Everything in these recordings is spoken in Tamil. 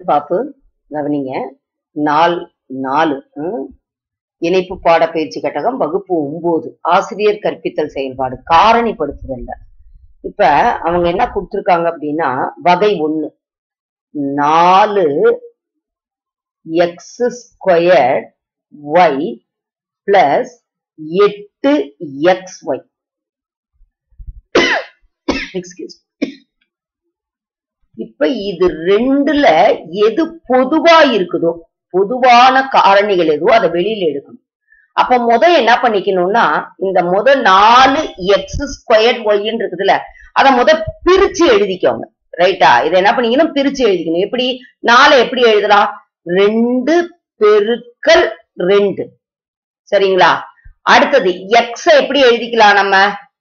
பாப்பு கவனிங்க நால் நாலு ம். இணைப்பு பாட பயிற்சி கட்டகம் வகுப்பு ஒன்பது ஆசிரியர் கற்பித்தல் செயல்பாடு காரணிப்படுத்துதல்ல இப்ப அவங்க என்ன கொடுத்திருக்காங்க அப்படின்னா வகை ஒண்ணு நாலு எக்ஸ் ஸ்கொயர் ஒய் பிளஸ் எட்டு எக்ஸ் ஒய் எக்ஸ்கியூஸ் இப்ப இது ரெண்டுல எது பொதுவா இருக்குதோ பொதுவான காரணிகள் எதுவோ அதை வெளியில எடுக்கணும் அப்ப முத என்ன பண்ணிக்கணும்னா இந்த முத நாலு எக்ஸ் ஸ்கொயர் ஒய்ன்னு இருக்குதுல்ல அத முத பிரிச்சு எழுதிக்கோங்க ரைட்டா இதை என்ன பண்ணிக்கணும் பிரிச்சு எழுதிக்கணும் எப்படி நாலு எப்படி எழுதலாம் ரெண்டு பெருக்கல் ரெண்டு சரிங்களா அடுத்தது எக்ஸ் எப்படி எழுதிக்கலாம் நம்ம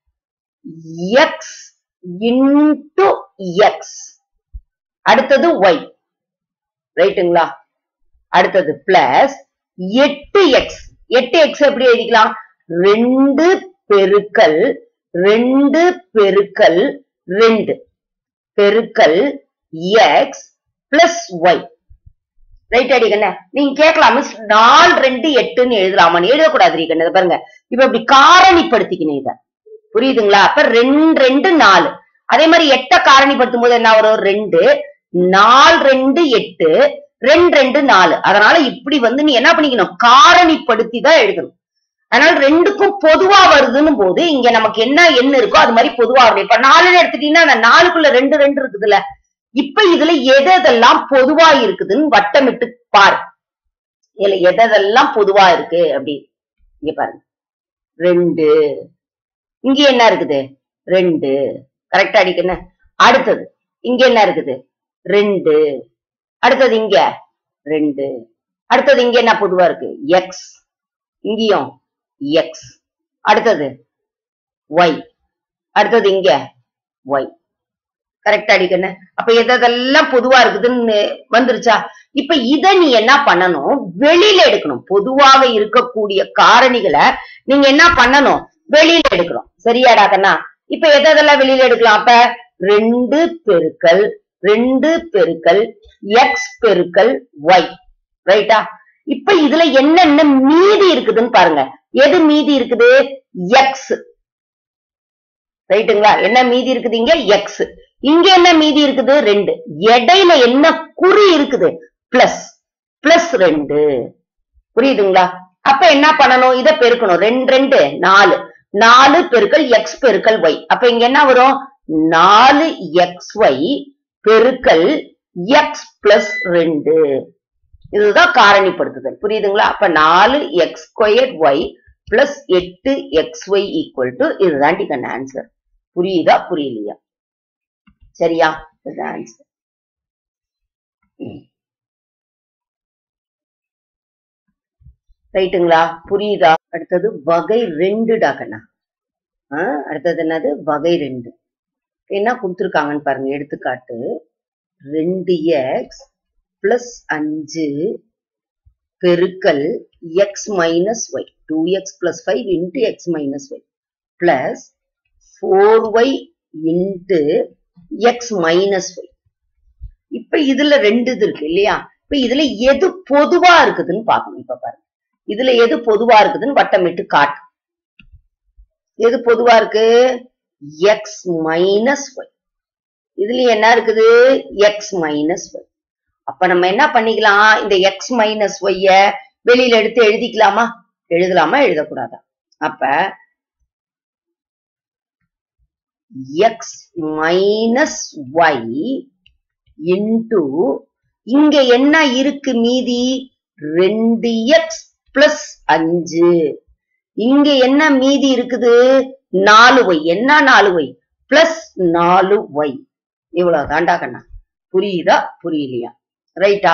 எக்ஸ் இன்டு எக்ஸ் அடுத்தது ஒய் ரைட்டுங்களா அடுத்தது பிளஸ் எட்டு எக்ஸ் எட்டு எக்ஸ் எப்படி எழுதிக்கலாம் ரெண்டு பெருக்கல் ரெண்டு பெருக்கல் ரெண்டு பெருக்கல் எக்ஸ் பிளஸ் ஒய் ரைட் அடிக்கண்ண நீங்க கேட்கலாம் மிஸ் நாலு ரெண்டு எட்டுன்னு எழுதலாமான்னு எழுதக்கூடாது கண்ணு பாருங்க இப்ப இப்படி காரணிப்படுத்திக்கணும் இத புரியுதுங்களா அப்ப ரெண்டு ரெண்டு நாலு அதே மாதிரி எட்ட காரணிப்படுத்தும் போது என்ன வரும் ரெண்டு நாலு ரெண்டு எட்டு ரெண்டு ரெண்டு நாலு அதனால இப்படி வந்து நீ என்ன பண்ணிக்கணும் காரணிப்படுத்தி தான் எழுதணும் அதனால ரெண்டுக்கும் பொதுவா வருதுன்னு போது இங்க நமக்கு என்ன எண் இருக்கோ அது மாதிரி பொதுவா வரும் இப்ப நாலுன்னு எடுத்துட்டீங்கன்னா அந்த நாலுக்குள்ள ரெண்டு ரெண்டு இருக்குதுல்ல இப்ப இதுல எது எதெல்லாம் பொதுவா இருக்குதுன்னு வட்டமிட்டு பாரு இதுல எதெல்லாம் பொதுவா இருக்கு அப்படி இங்க பாருங்க ரெண்டு இங்க என்ன இருக்குது ரெண்டு கரெக்டா அடிக்கணும் அடுத்தது இங்க என்ன இருக்குது ரெண்டு அடுத்தது இங்க ரெண்டு அடுத்தது இங்க என்ன பொதுவா இருக்கு எக்ஸ் இங்கேயும் எக்ஸ் அடுத்தது ஒய் அடுத்தது இங்க ஒய் கரெக்டா அடிக்கணும் அப்ப எதெல்லாம் பொதுவா இருக்குதுன்னு வந்துருச்சா இப்ப இத நீ என்ன பண்ணணும் வெளியில எடுக்கணும் பொதுவாக இருக்கக்கூடிய காரணிகளை நீங்க என்ன பண்ணணும் வெளியில எடுக்கணும் சரியாடா கண்ணா இப்ப எதெல்லாம் வெளியில எடுக்கலாம் அப்ப ரெண்டு பெருக்கல் ரெண்டு பெருக்கல் எக்ஸ் பெருக்கல் ஒய் ரைட்டா இப்ப இதுல என்னென்ன மீதி இருக்குதுன்னு பாருங்க எது மீதி இருக்குது எக்ஸ் ரைட்டுங்களா என்ன மீதி இருக்குது இங்க எக்ஸ் இங்க என்ன மீதி இருக்குது ரெண்டு இடையில என்ன குறி இருக்குது பிளஸ் பிளஸ் ரெண்டு புரியுதுங்களா அப்ப என்ன பண்ணணும் இத பெருக்கணும் ரெண்டு ரெண்டு நாலு நாலு பெருக்கல் எக்ஸ் பெருக்கல் ஒய் அப்ப இங்க என்ன வரும் நாலு எக்ஸ் ஒய் பெருக்கல் எக்ஸ் பிளஸ் ரெண்டு இதுதான் காரணிப்படுத்துதல் புரியுதுங்களா அப்ப நாலு எக்ஸ் ஸ்கொயர் ஒய் பிளஸ் எட்டு எக்ஸ் ஒய் ஈக்குவல் டு இதுதான் கண்ண ஆன்சர் புரியுதா புரியலையா சரியா இதுதான் ஆன்சர் ரைட்டுங்களா புரியுதா அடுத்தது வகை ரெண்டுடா கண்ணா ஆஹ் அடுத்தது என்னது வகை ரெண்டு என்ன கொடுத்துருக்காங்கன்னு பாருங்க எடுத்துக்காட்டு ரெண்டு எக்ஸ் பிளஸ் அஞ்சு பெருக்கல் x minus y two x plus five into x minus y plus four y into x minus y இப்ப இதுல ரெண்டு இது இருக்கு இல்லையா இப்ப இதுல எது பொதுவா இருக்குதுன்னு பாக்கணும் இப்ப பாருங்க இதுல எது பொதுவா இருக்குதுன்னு வட்டமிட்டு காட்டு எது பொதுவா இருக்கு எக்ஸ் மைனஸ் ஒய் இதுல என்ன இருக்குது எக்ஸ் மைனஸ் ஒய் அப்ப நம்ம என்ன பண்ணிக்கலாம் இந்த எக்ஸ் மைனஸ் ஒய்ய வெளியில எடுத்து எழுதிக்கலாமா எழுதலாமா எழுதக்கூடாதா அப்ப எக்ஸ் மைனஸ் ஒய் இன்டு இங்க என்ன இருக்கு மீதி ரெண்டு எக்ஸ் பிளஸ் அஞ்சு இங்க என்ன மீதி இருக்குது நாலு ஒய் என்ன நாலு ஒய் பிளஸ் நாலு ஒய் இவ்வளவு தாண்டா கண்ணா புரியுதா புரியலையா ரைட்டா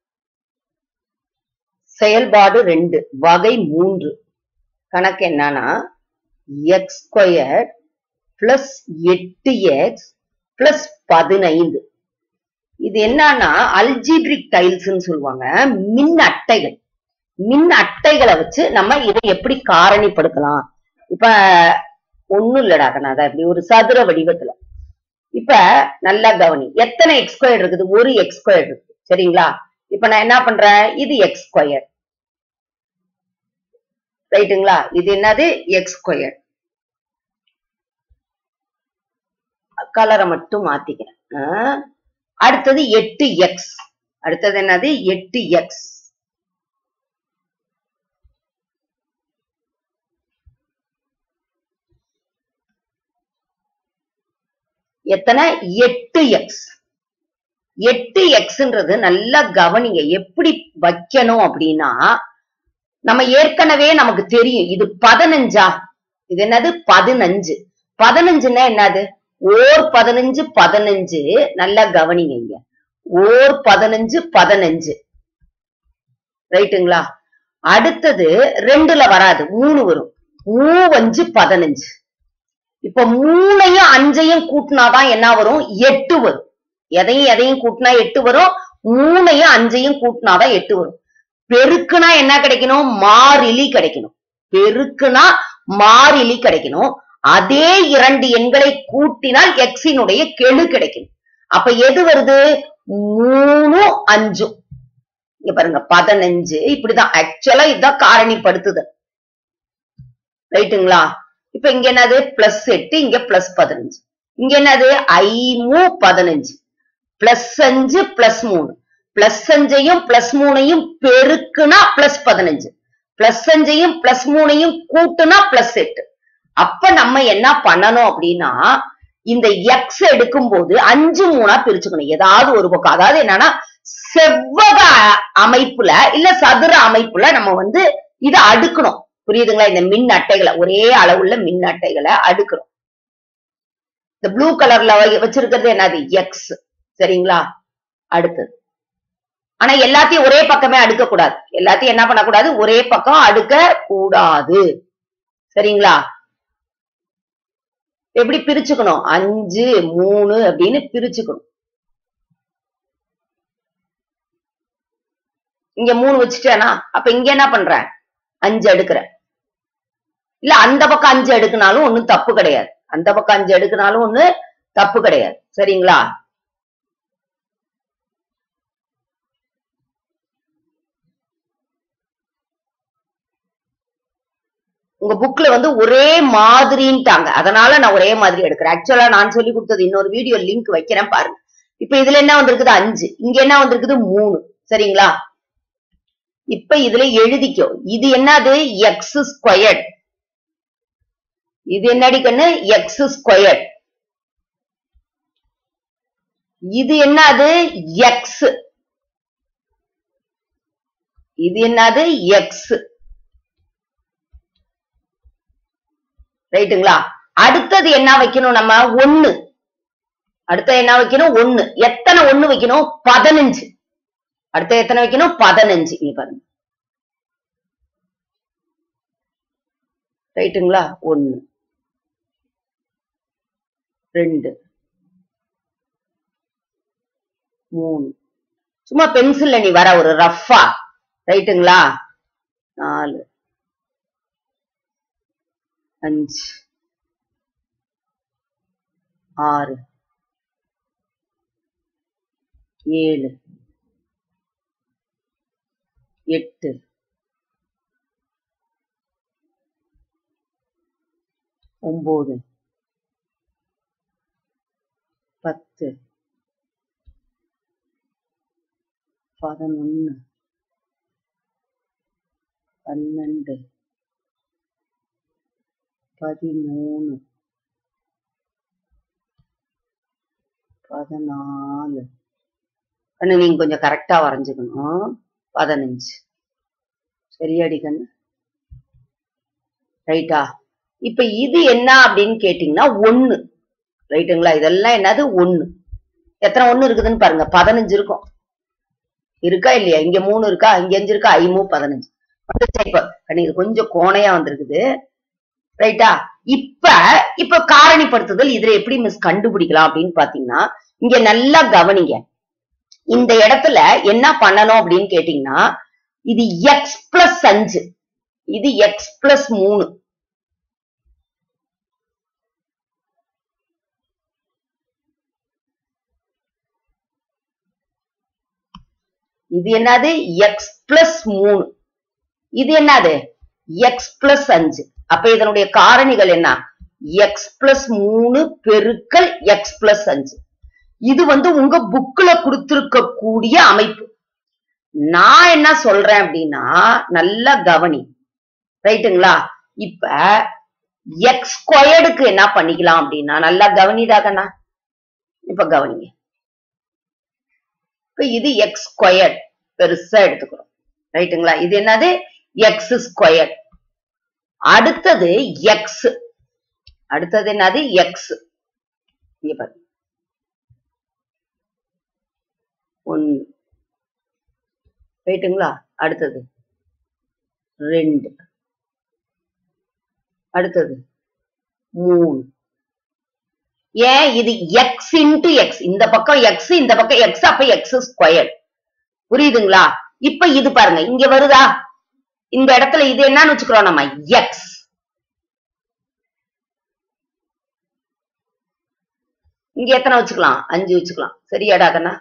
செயல்பாடு ரெண்டு வகை மூன்று கணக்கு என்னன்னா எக்ஸ் ஸ்கொயர் பிளஸ் எட்டு எக்ஸ் பிளஸ் பதினைந்து இது என்னன்னா அல்ஜிப்ரிக் டைல்ஸ்ன்னு சொல்லுவாங்க மின் அட்டைகள் மின் அட்டைகளை வச்சு நம்ம இதை எப்படி காரணிப்படுத்தலாம் இப்ப ஒண்ணும் இல்லடா கண்ணா அதான் இப்படி ஒரு சதுர வடிவத்துல இப்ப நல்லா கவனி எத்தனை எக்ஸ் ஸ்கொயர் இருக்குது ஒரு எக்ஸ் ஸ்கொயர் இருக்கு சரிங்களா இப்ப நான் என்ன பண்றேன் இது எக்ஸ் ஸ்கொயர் ரைட்டுங்களா இது என்னது எக்ஸ் ஸ்கொயர் கலரை மட்டும் மாத்திக்கிறேன் ஆ. அடுத்தது எட்டு எக்ஸ் அடுத்தது என்னது எட்டு எக்ஸ் எத்தனை எட்டு எக்ஸ் எட்டு எக்ஸ்ன்றது நல்லா கவனிங்க எப்படி வைக்கணும் அப்படின்னா நம்ம ஏற்கனவே நமக்கு தெரியும் இது பதினஞ்சா இது என்னது பதினஞ்சு பதினஞ்சுன்னா என்னது ஓர் பதினஞ்சு பதினஞ்சு நல்லா கவனிங்க இங்க ஓர் பதினஞ்சு பதினஞ்சு ரைட்டுங்களா அடுத்தது ரெண்டுல வராது மூணு வரும் மூவஞ்சு பதினஞ்சு இப்ப மூணையும் அஞ்சையும் கூட்டினாதான் என்ன வரும் எட்டு வரும் எதையும் எதையும் கூட்டினா எட்டு வரும் மூணையும் அஞ்சையும் கூட்டினாதான் எட்டு வரும் பெருக்குனா என்ன கிடைக்கணும் மாறிலி கிடைக்கணும் பெருக்குனா மாறிலி கிடைக்கணும் அதே இரண்டு எண்களை கூட்டினால் எக்ஸினுடைய கெழு கிடைக்கும் அப்ப எது வருது மூணு அஞ்சும் இங்க பாருங்க பதினஞ்சு இப்படிதான் ஆக்சுவலா இதுதான் காரணிப்படுத்துதல் ரைட்டுங்களா இப்ப இங்க என்னது பிளஸ் எட்டு இங்க பிளஸ் பதினஞ்சு இங்க என்னது ஐமு பதினஞ்சு பிளஸ் அஞ்சு பிளஸ் மூணு பிளஸ் அஞ்சையும் பிளஸ் மூணையும் பெருக்குனா பிளஸ் பதினஞ்சு பிளஸ் அஞ்சையும் பிளஸ் மூணையும் கூட்டுனா பிளஸ் எட்டு அப்ப நம்ம என்ன பண்ணணும் அப்படின்னா இந்த எக்ஸ் எடுக்கும்போது அஞ்சு மூணா பிரிச்சுக்கணும் ஏதாவது ஒரு பக்கம் அதாவது என்னன்னா செவ்வக அமைப்புல இல்ல சதுர அமைப்புல நம்ம வந்து இத அடுக்கணும் புரியுதுங்களா இந்த மின் அட்டைகளை ஒரே அளவுள்ள மின் அட்டைகளை அடுக்கணும் இந்த ப்ளூ கலர்ல வச்சிருக்கிறது என்னது எக்ஸ் சரிங்களா அடுத்தது ஆனா எல்லாத்தையும் ஒரே பக்கமே அடுக்க கூடாது எல்லாத்தையும் என்ன பண்ணக்கூடாது ஒரே பக்கம் அடுக்க கூடாது சரிங்களா எப்படி பிரிச்சுக்கணும் அஞ்சு மூணு அப்படின்னு பிரிச்சுக்கணும் இங்க மூணு வச்சுட்டேனா அப்ப இங்க என்ன பண்றேன் அஞ்சு எடுக்கிறேன் இல்ல அந்த பக்கம் அஞ்சு எடுக்கினாலும் ஒண்ணும் தப்பு கிடையாது அந்த பக்கம் அஞ்சு எடுக்கினாலும் ஒண்ணு தப்பு கிடையாது சரிங்களா உங்க புக்ல வந்து ஒரே மாதிரின்ட்டாங்க அதனால நான் ஒரே மாதிரி எடுக்கிறேன் ஆக்சுவலா நான் சொல்லி கொடுத்தது இன்னொரு வீடியோ லிங்க் வைக்கிறேன் பாருங்க இப்ப இதுல என்ன வந்திருக்குது அஞ்சு இங்க என்ன வந்திருக்குது மூணு சரிங்களா இப்ப இதுல எழுதிக்கோ இது என்னது எக்ஸ் ஸ்கொயர்ட் இது என்னடி கண்ணு எக்ஸ் ஸ்கொயர்ட் இது என்னது எக்ஸ் இது என்னது எக்ஸ் ரைட்டுங்களா அடுத்தது என்ன வைக்கணும் நம்ம ஒண்ணு அடுத்தது என்ன வைக்கணும் ஒண்ணு எத்தனை ஒண்ணு வைக்கணும் பதினஞ்சு அடுத்து எத்தனை வைக்கணும் பதினஞ்சு இங்க பாருங்க ரைட்டுங்களா ஒண்ணு ரெண்டு மூணு சும்மா பென்சில்ல நீ வர ஒரு ரஃபா ரைட்டுங்களா நாலு அஞ்சு ஆறு ஏழு எட்டு ஒன்பது பத்து பதினொன்னு பன்னெண்டு பதிமூணு பதினாலு கண்ணு நீங்க கொஞ்சம் கரெக்டா வரைஞ்சுக்கணும் பதினஞ்சு சரியாடி கண்ணு ரைட்டா இப்ப இது என்ன அப்படின்னு கேட்டீங்கன்னா ஒண்ணு ரைட்டுங்களா இதெல்லாம் என்னது ஒண்ணு எத்தனை ஒண்ணு இருக்குதுன்னு பாருங்க பதினஞ்சு இருக்கும் இருக்கா இல்லையா இங்க மூணு இருக்கா இங்க அஞ்சு இருக்கா ஐமூ பதினஞ்சு வந்துருச்சா இப்ப கண்ணு இது கொஞ்சம் கோணையா வந்திருக்குது ரைட்டா இப்ப இப்ப காரணிப்படுத்துதல் இதுல எப்படி மிஸ் கண்டுபிடிக்கலாம் அப்படின்னு பாத்தீங்கன்னா இங்க நல்லா கவனிங்க இந்த இடத்துல என்ன பண்ணணும் அப்படின்னு கேட்டீங்கன்னா இது எக்ஸ் பிளஸ் அஞ்சு இது எக்ஸ் பிளஸ் மூணு இது என்னது எக்ஸ் பிளஸ் மூணு இது என்னது எக்ஸ் பிளஸ் அஞ்சு அப்ப இதனுடைய காரணிகள் என்ன எக்ஸ் பிளஸ் மூணு பெருக்கல் எக்ஸ் பிளஸ் அஞ்சு இது வந்து உங்க புக்ல கொடுத்திருக்க கூடிய அமைப்பு நான் என்ன சொல்றேன் அப்படின்னா நல்லா கவனி ரைட்டுங்களா இப்ப எக்ஸ் ஸ்கொயர்டுக்கு என்ன பண்ணிக்கலாம் அப்படின்னா நல்லா கவனிதாகண்ணா இப்ப கவனிங்க இப்ப இது எக்ஸ் ஸ்கொயர்ட் பெருசா எடுத்துக்கிறோம் ரைட்டுங்களா இது என்னது எக்ஸ் ஸ்கொயர் அடுத்தது எக்ஸ் அடுத்தது என்னது எக்ஸ் இங்க பாருங்க ஒன்னு ரைட்டுங்களா அடுத்தது ரெண்டு அடுத்தது மூணு ஏன் இது எக்ஸ் இன்டு எக்ஸ் இந்த பக்கம் எக்ஸ் இந்த பக்கம் எக்ஸ் அப்ப எக்ஸ் ஸ்கொயர் புரியுதுங்களா இப்ப இது பாருங்க இங்க வருதா இந்த இடத்துல இது என்னன்னு வச்சுக்கிறோம் நம்ம எக்ஸ் இங்க எத்தனை வச்சுக்கலாம் அஞ்சு வச்சுக்கலாம் சரியாடா கண்ணா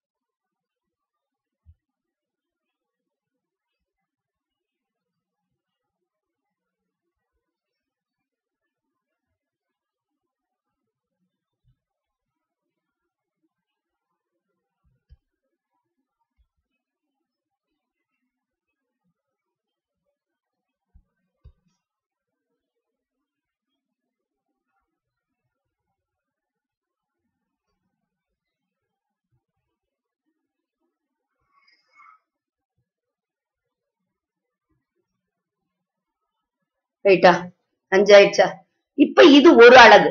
ரைட்டா அஞ்சு ஆயிடுச்சா இப்ப இது ஒரு அழகு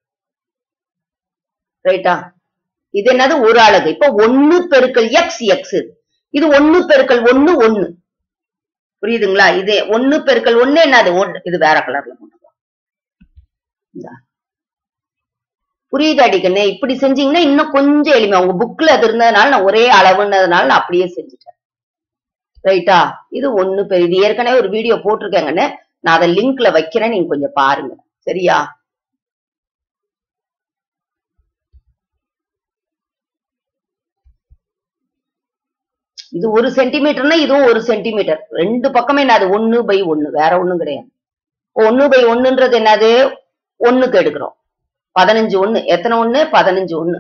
ரைட்டா இது என்னது ஒரு அழகு இப்ப ஒன்னு பெருக்கல் எக்ஸ் எக்ஸ் இது ஒன்னு பெருக்கல் ஒன்னு ஒன்னு புரியுதுங்களா இது ஒன்னு பெருக்கல் ஒன்னு என்னது ஒன்னு இது வேற கலர்ல போட்டுக்கலாம் இந்தா. புரியுது அடிக்கண்ணே இப்படி செஞ்சீங்கன்னா இன்னும் கொஞ்சம் எளிமை உங்க புக்ல அது இருந்ததுனால நான் ஒரே அளவுன்னதுனால நான் அப்படியே செஞ்சுட்டேன் ரைட்டா இது ஒண்ணு பெரிய இது ஏற்கனவே ஒரு வீடியோ போட்டிருக்கேங்கன்னு நான் அதை லிங்க்ல வைக்கிறேன் நீங்க கொஞ்சம் பாருங்க சரியா இது ஒரு சென்டிமீட்டர்னா இதுவும் ஒரு சென்டிமீட்டர் ரெண்டு பக்கமே என்னது ஒண்ணு பை ஒண்ணு வேற ஒண்ணும் கிடையாது ஒண்ணு பை ஒண்ணுன்றது என்னது ஒண்ணுக்கு எடுக்கிறோம் பதினஞ்சு ஒண்ணு எத்தனை ஒண்ணு பதினஞ்சு ஒண்ணு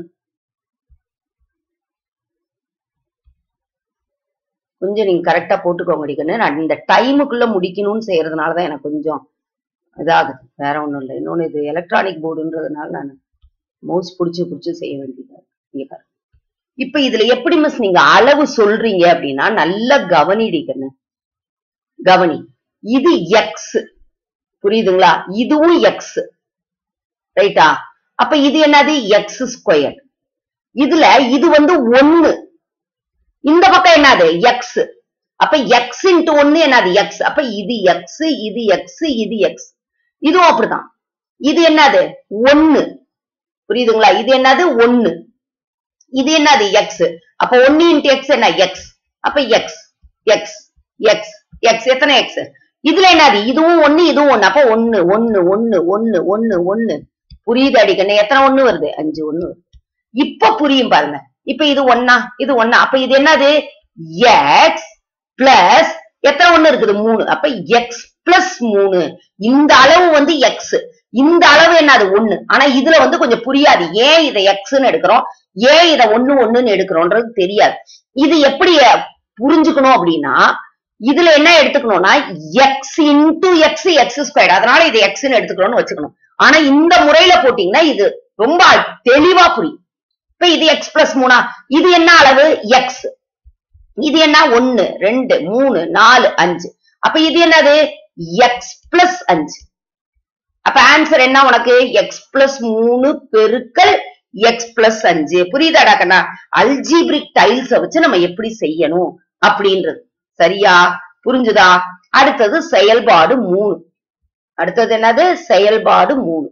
கொஞ்சம் நீங்க கரெக்டா போட்டுக்கோங்க அடிக்கணும் நான் இந்த டைமுக்குள்ள முடிக்கணும்னு செய்யறதுனாலதான் எனக்கு கொஞ்சம் இதாகுது வேற ஒண்ணும் இல்லை இன்னொன்னு இது எலக்ட்ரானிக் போர்டுன்றதுனால நான் மவுஸ் புடிச்சு புடிச்சு செய்ய வேண்டியது இங்க பாருங்க இப்ப இதுல எப்படி மிஸ் நீங்க அளவு சொல்றீங்க அப்படின்னா நல்லா கவனிடிக்கண்ணு கவனி இது எக்ஸ் புரியுதுங்களா இதுவும் எக்ஸ் ரைட்டா அப்ப இது என்னது எக்ஸ் ஸ்கொயர் இதுல இது வந்து ஒண்ணு இந்த பக்கம் என்னது எக்ஸ் அப்ப எக்ஸ் இன்ட்டு ஒண்ணு என்னது எக்ஸ் அப்ப இது எக்ஸ் இது எக்ஸ் இது எக்ஸ் இதுவும் அப்படிதான் இது என்னது ஒண்ணு புரியுதுங்களா இது என்னது ஒண்ணு இது என்னது எக்ஸ் அப்ப ஒன்னு இன்ட்டு எக்ஸ் என்ன எக்ஸ் அப்ப எக்ஸ் எக்ஸ் எக்ஸ் எக்ஸ் எத்தனை எக்ஸ் இதுல என்னது இதுவும் ஒண்ணு இதுவும் ஒண்ணு அப்ப ஒண்ணு ஒண்ணு ஒண்ணு ஒண்ணு ஒண்ணு ஒண்ணு புரியுது அடிக்கணும் எத்தனை ஒண்ணு வருது அஞ்சு ஒண்ணு வருது இப்ப புரியும் பாருங்க இப்ப இது ஒன்னா இது ஒன்னா அப்ப இது என்னது எக்ஸ் பிளஸ் எத்தனை ஒண்ணு இருக்குது மூணு அப்ப எக்ஸ் பிளஸ் மூணு இந்த அளவு வந்து எக்ஸ் இந்த அளவு என்னது ஒண்ணு ஆனா இதுல வந்து கொஞ்சம் புரியாது ஏன் இதை எக்ஸ்ன்னு எடுக்கிறோம் ஏன் இதை ஒண்ணு ஒண்ணுன்னு எடுக்கிறோன்றது தெரியாது இது எப்படி புரிஞ்சுக்கணும் அப்படின்னா இதுல என்ன எடுத்துக்கணும்னா x into x x square அதனால இது எக்ஸ்ன்னு எடுத்துக்கணும்னு வச்சுக்கணும் ஆனா இந்த முறையில போட்டீங்கன்னா இது ரொம்ப தெளிவா புரியும் இப்ப இது எக்ஸ் பிளஸ் மூணா இது என்ன அளவு எக்ஸ் இது என்ன ஒன்னு ரெண்டு மூணு நாலு அஞ்சு அப்ப இது என்னது எக்ஸ் பிளஸ் அஞ்சு அப்ப ஆன்சர் என்ன உனக்கு எக்ஸ் பிளஸ் மூணு பெருக்கல் எக்ஸ் பிளஸ் அஞ்சு புரியுதாடா கண்ணா அல்ஜீப்ரிக் டைல்ஸ வச்சு நம்ம எப்படி செய்யணும் அப்படின்றது சரியா புரிஞ்சுதா அடுத்தது செயல்பாடு மூணு அடுத்தது என்னது செயல்பாடு மூணு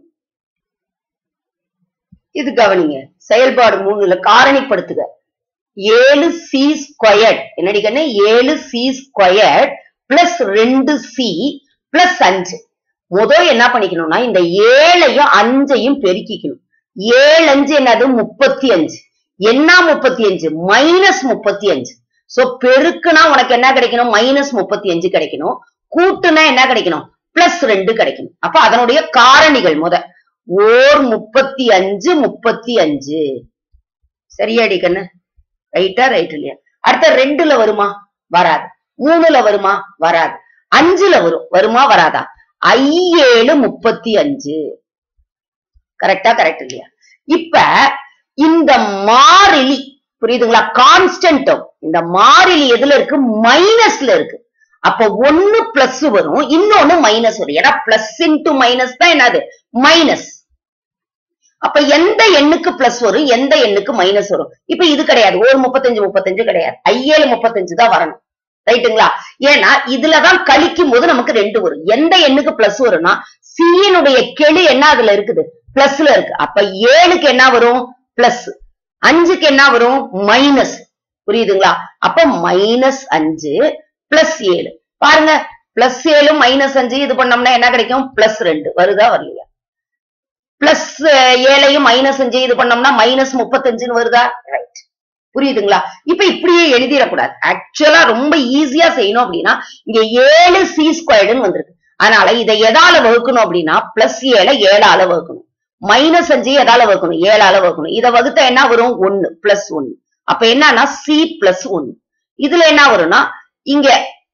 இது கவனிங்க செயல்பாடு மூணுல காரணிப்படுத்துக ஏழு சி ஸ்கொயர்ட் என்னடி கண்ணு ஏழு சி ஸ்கொயர்ட் பிளஸ் ரெண்டு சி பிளஸ் அஞ்சு முதல் என்ன பண்ணிக்கணும்னா இந்த ஏழையும் அஞ்சையும் பெருக்கிக்கணும் ஏழு அஞ்சு என்னது முப்பத்தி அஞ்சு என்ன முப்பத்தி அஞ்சு மைனஸ் முப்பத்தி அஞ்சு சோ பெருக்குனா உனக்கு என்ன கிடைக்கணும் மைனஸ் முப்பத்தி அஞ்சு கிடைக்கணும் கூட்டுனா என்ன கிடைக்கணும் பிளஸ் ரெண்டு கிடைக்கணும் அப்ப அதனுடைய காரணிகள் முத ஓர் முப்பத்தி அஞ்சு முப்பத்தி அஞ்சு சரியாடி கண்ணு ரைட்டா ரைட் இல்லையா அடுத்த ரெண்டுல வருமா வராது மூணுல வருமா வராது அஞ்சுல வரும் வருமா வராதா ஐ ஏழு முப்பத்தி அஞ்சு கரெக்டா கரெக்ட் இல்லையா இப்ப இந்த மாறிலி புரியுதுங்களா கான்ஸ்டன்ட் இந்த மாறிலி எதுல இருக்கு மைனஸ்ல இருக்கு அப்ப ஒன்னு பிளஸ் வரும் இன்னொன்னு மைனஸ் வரும் ஏன்னா பிளஸ் இன்டு மைனஸ் தான் என்னது மைனஸ் அப்ப எந்த எண்ணுக்கு பிளஸ் வரும் எந்த எண்ணுக்கு மைனஸ் வரும் இப்ப இது கிடையாது ஒரு முப்பத்தஞ்சு முப்பத்தஞ்சு கிடையாது ஐஏழு முப்பத்தஞ்சு தான் வரணும் ரைட்டுங்களா ஏன்னா இதுலதான் கழிக்கும் போது நமக்கு ரெண்டு வரும் எந்த எண்ணுக்கு பிளஸ் வரும்னா சியினுடைய கெழு என்ன அதுல இருக்குது பிளஸ்ல இருக்கு அப்ப ஏழுக்கு என்ன வரும் பிளஸ் அஞ்சுக்கு என்ன வரும் மைனஸ் புரியுதுங்களா அப்ப மைனஸ் அஞ்சு பிளஸ் ஏழு பாருங்க பிளஸ் ஏழு மைனஸ் அஞ்சு இது பண்ணோம்னா என்ன கிடைக்கும் பிளஸ் ரெண்டு வருதா வரலையா பிளஸ் ஏழையும் மைனஸ் அஞ்சு இது பண்ணோம்னா மைனஸ் முப்பத்தஞ்சுன்னு வருதா ரைட் புரியுதுங்களா இப்ப இப்படியே எழுதிடக்கூடாது ஆக்சுவலா ரொம்ப ஈஸியா செய்யணும் அப்படின்னா இங்க ஏழு சி ஸ்கொயர்டுன்னு வந்திருக்கு அதனால இதை எதால வகுக்கணும் அப்படின்னா பிளஸ் ஏழை ஏழால வகுக்கணும் மைனஸ் அஞ்சு எதால வகுக்கணும் ஏழால வகுக்கணும் இதை வகுத்தா என்ன வரும் ஒன்னு பிளஸ் ஒன்னு அப்ப என்னன்னா சி பிளஸ் ஒன்னு இதுல என்ன வரும்னா இங்க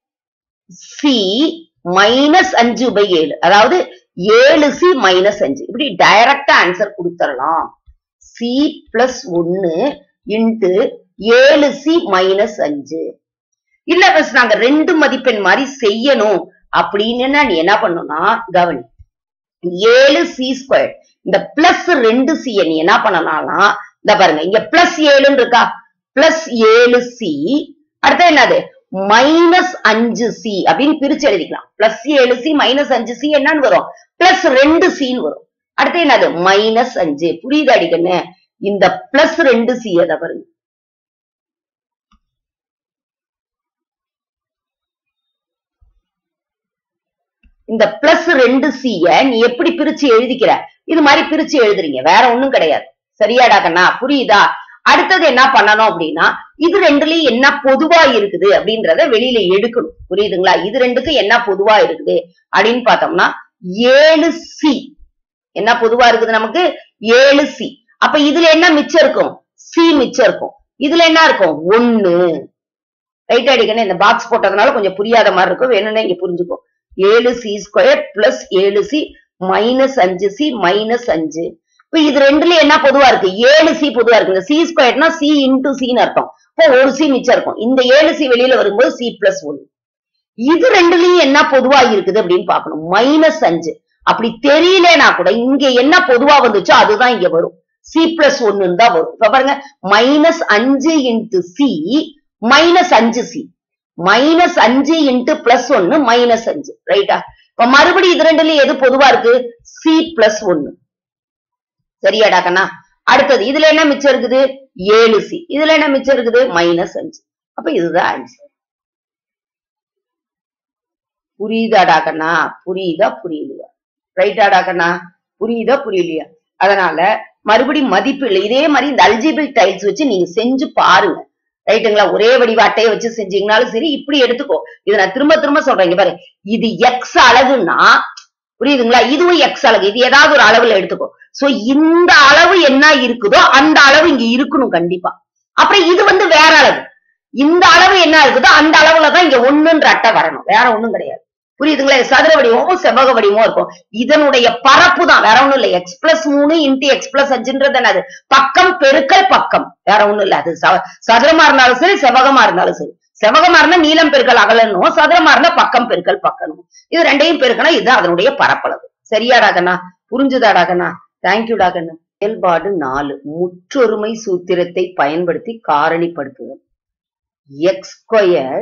சி மைனஸ் அஞ்சு பை ஏழு அதாவது ஏழு சி மைனஸ் அஞ்சு இப்படி டைரக்டா ஆன்சர் கொடுத்துடலாம் சி பிளஸ் ஒன்னு இன்ட்டு ஏழு சி மைனஸ் அஞ்சு இல்ல பஸ் நாங்க ரெண்டு மதிப்பெண் மாதிரி செய்யணும் அப்படின்னு நீ என்ன பண்ணணும்னா கவனி ஏழு சி ஸ்கொயர் இந்த பிளஸ் ரெண்டு சி நீ என்ன பண்ணலாம்னா இந்த பாருங்க இங்க பிளஸ் ஏழுன்னு இருக்கா பிளஸ் ஏழு சி அடுத்து என்னது மைனஸ் அஞ்சு சி அப்படின்னு பிரிச்சு எழுதிக்கலாம் பிளஸ் ஏழு சி மைனஸ் அஞ்சு சி என்னன்னு வரும் பிளஸ் ரெண்டு சின்னு வரும் அடுத்து என்னது மைனஸ் அஞ்சு புரியுது அடிக்கண்ணு இந்த பிளஸ் ரெண்டு சி அத பாருங்க இந்த பிளஸ் ரெண்டு சிய நீ எப்படி பிரிச்சு எழுதிக்கிற இது மாதிரி பிரிச்சு எழுதுறீங்க வேற ஒண்ணும் கிடையாது சரியாடா கண்ணா புரியுதா அடுத்தது என்ன பண்ணணும் அப்படின்னா இது ரெண்டுலயும் என்ன பொதுவா இருக்குது அப்படின்றத வெளியில எடுக்கணும் புரியுதுங்களா இது ரெண்டுக்கு என்ன பொதுவா இருக்குது அப்படின்னு பார்த்தோம்னா ஏழு சி என்ன பொதுவா இருக்குது நமக்கு ஏழு சி அப்ப இதுல என்ன மிச்சம் இருக்கும் சி மிச்சம் இருக்கும் இதுல என்ன இருக்கும் ஒண்ணு ரைட் அடிக்கணும் இந்த பாக்ஸ் போட்டதுனால கொஞ்சம் புரியாத மாதிரி இருக்கும் வேணும்னா இங்க புரிஞ்சுக்கோ ஏழு சி ஸ்கொயர் பிளஸ் ஏழு சி மைனஸ் அஞ்சு சி மைனஸ் அஞ்சு இப்ப இது ரெண்டுல என்ன பொதுவா இருக்கு ஏழு சி பொதுவா இருக்கு இந்த சி ஸ்கொயர்னா சி இன்டூ சின்னு அர்த்தம் இப்போ ஒரு சி மிச்சம் இருக்கும் இந்த ஏழு சி வெளியில வரும்போது சி பிளஸ் ஒன்னு இது ரெண்டுலயும் என்ன பொதுவா இருக்குது அப்படின்னு பார்க்கணும் மைனஸ் அஞ்சு அப்படி தெரியலனா கூட இங்க என்ன பொதுவா வந்துச்சோ அதுதான் இங்க வரும் சி பிளஸ் ஒன்னு தான் வரும் இப்ப பாருங்க மைனஸ் அஞ்சு இன்ட்டு சி மைனஸ் அஞ்சு சி மைனஸ் அஞ்சு இன்ட்டு பிளஸ் ஒன்னு மைனஸ் அஞ்சு ரைட்டா இப்ப மறுபடியும் இது ரெண்டுலயும் எது பொதுவா இருக்கு சி பிளஸ் ஒன்னு சரியாடா கண்ணா அடுத்தது இதுல என்ன மிச்சம் இருக்குது ஏழு சி இதுல என்ன மிச்சம் இருக்குது மைனஸ் அஞ்சு அப்ப இதுதான் ஆன்சர் புரியுதாடா கண்ணா புரியுதா புரியலையா ரைட்டாடா கண்ணா புரியுதா புரியலையா அதனால மறுபடி மதிப்பு இல்லை இதே மாதிரி இந்த அல்ஜிபிள் டைல்ஸ் வச்சு நீங்க செஞ்சு பாருங்க ரைட்டுங்களா ஒரே வடிவ அட்டையை வச்சு செஞ்சீங்கனாலும் சரி இப்படி எடுத்துக்கோ இதை நான் திரும்ப திரும்ப சொல்றேன் இங்க பாரு இது எக்ஸ் அழகுன்னா புரியுதுங்களா இதுவும் எக்ஸ் அழகு இது ஏதாவது ஒரு அளவுல எடுத்துக்கோ சோ இந்த அளவு என்ன இருக்குதோ அந்த அளவு இங்க இருக்கணும் கண்டிப்பா அப்புறம் இது வந்து வேற அளவு இந்த அளவு என்ன இருக்குதோ அந்த அளவுல தான் இங்க ஒண்ணுன்ற அட்டை வரணும் வேற ஒண்ணும் கிடையாது புரியுதுங்களா சதுர வடிவமும் செவ்வக வடிவமும் இருக்கும் இதனுடைய பரப்பு தான் வேற ஒண்ணும் இல்ல எக்ஸ் பிளஸ் மூணு இன்ட்டு எக்ஸ் பிளஸ் அஞ்சுன்றது என்னது பக்கம் பெருக்கல் பக்கம் வேற ஒண்ணும் இல்ல அது ச- சதுரமா இருந்தாலும் சரி செவ்வகமா இருந்தாலும் சரி செவ்வகமா இருந்தா நீளம் பெருக்கல் அகலனும் சதுரமா இருந்தா பக்கம் பெருக்கல் பக்கணும் இது ரெண்டையும் பெருக்கணும் இதுதான் அதனுடைய பரப்பளவு சரியாடா கண்ணா புரிஞ்சுதாடா கண்ணா தேங்க்யூடா கண்ணா செயல்பாடு நாலு முற்றொருமை சூத்திரத்தை பயன்படுத்தி காரணிப்படுத்துதல் எக்ஸ் ஸ்கொயர்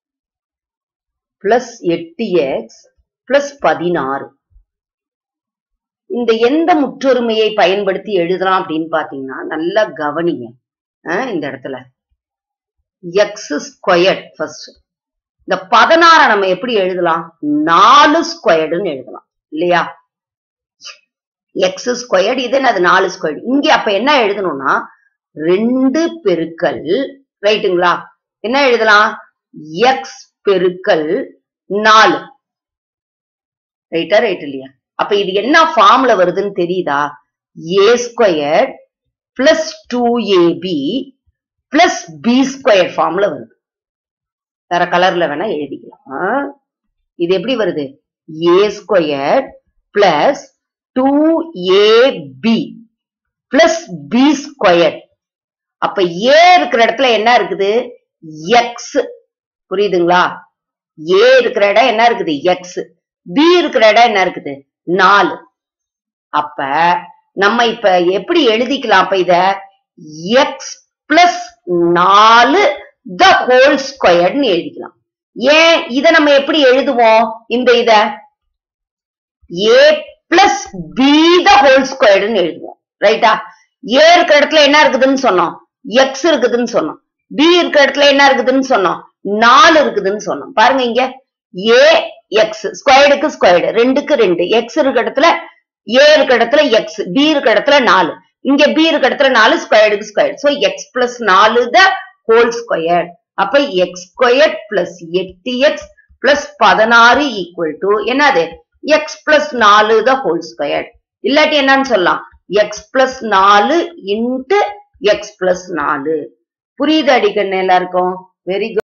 பிளஸ் எட்டு எக்ஸ் பிளஸ் பதினாறு இந்த எந்த முற்றொருமையை பயன்படுத்தி எழுதலாம் அப்படின்னு பாத்தீங்கன்னா நல்லா கவனிங்க அஹ் இந்த இடத்துல எக்ஸ் ஸ்கொயர்ட் ஃபர்ஸ்ட் இந்த பதினாறை நம்ம எப்படி எழுதலாம் நாலு ஸ்கொயர்டுன்னு எழுதலாம் இல்லையா எக்ஸ் ஸ்கொயர்டு இது என்னது நாலு ஸ்கொயர்டு இங்க அப்ப என்ன எழுதணும்னா ரெண்டு பெருக்கல் ரைட்டுங்களா என்ன எழுதலாம் எக்ஸ் பெருக்கல் நாலு ரைட்டா ரைட் இல்லையா அப்ப இது என்ன ஃபார்ம்ல வருதுன்னு தெரியுதா A square plus two AB plus B square ஃபார்ம்ல வருது வேற கலர்ல வேணா எழுதிக்கலாம் ஆ? இது எப்படி வருது A square plus two AB plus B square அப்ப ஏ இருக்கிற இடத்துல என்ன இருக்குது எக்ஸ் புரியுதுங்களா ஏ இருக்கிற இடம் என்ன இருக்குது எக்ஸ் பி இருக்கிற இடம் என்ன இருக்குது நாலு அப்ப நம்ம இப்ப எப்படி எழுதிக்கலாம் அப்ப இத எக்ஸ் பிளஸ் நாலு த ஹோல் ஸ்கொயர்னு எழுதிக்கலாம் ஏன் இத நம்ம எப்படி எழுதுவோம் இந்த இத A plus B the whole ஸ்கொயர்னு எழுதுவோம் ரைட்டா ஏ இருக்கிற இடத்துல என்ன இருக்குதுன்னு சொன்னோம் எக்ஸ் இருக்குதுன்னு சொன்னோம் பி இருக்கிற இடத்துல என்ன இருக்குதுன்னு சொன்னோம் நாலு இருக்குதுன்னு சொன்னோம் பாருங்க இங்க ஏ எக்ஸ் ஸ்கொயர்டுக்கு ஸ்கொயர்டு ரெண்டுக்கு ரெண்டு எக்ஸ் இருக்கிற இடத்துல ஏ இருக்கிற இடத்துல எக்ஸ் பி இருக்கிற இடத்துல நாலு இங்க பி இருக்கிற இடத்துல நாலு ஸ்கொயர்டுக்கு ஸ்கொயர் சோ எக்ஸ் பிளஸ் நாலு த ஹோல் ஸ்கொயர் அப்ப எக்ஸ் ஸ்கொயர் பிளஸ் எட்டு எக்ஸ் பிளஸ் பதினாறு ஈக்குவல் டு என்னது எக்ஸ் பிளஸ் நாலு த ஹோல் ஸ்கொயர் இல்லாட்டி என்னன்னு சொல்லலாம் எக்ஸ் பிளஸ் நாலு இன்ட்டு எக்ஸ் பிளஸ் நாலு புரியுது அடிக்கணும் எல்லாருக்கும் வெரி குட்